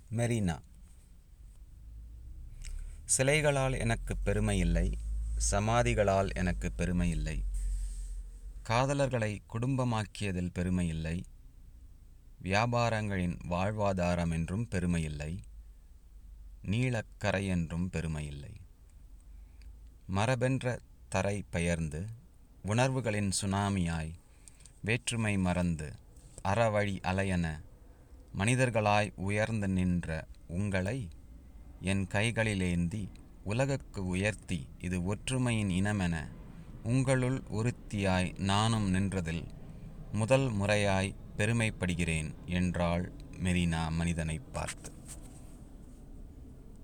மெரினா சிலைகளால் எனக்கு பெருமை இல்லை சமாதிகளால் எனக்கு பெருமை இல்லை காதலர்களை குடும்பமாக்கியதில் பெருமை இல்லை வியாபாரங்களின் வாழ்வாதாரம் என்றும் பெருமை இல்லை நீலக்கரை என்றும் பெருமை இல்லை மரபென்ற தரை பெயர்ந்து உணர்வுகளின் சுனாமியாய் வேற்றுமை மறந்து அறவழி அலையென மனிதர்களாய் உயர்ந்து நின்ற உங்களை என் கைகளிலேந்தி உலகுக்கு உயர்த்தி இது ஒற்றுமையின் இனமென உங்களுள் ஒருத்தியாய் நானும் நின்றதில் முதல் முறையாய் பெருமைப்படுகிறேன் என்றாள் மெரினா மனிதனைப் பார்த்து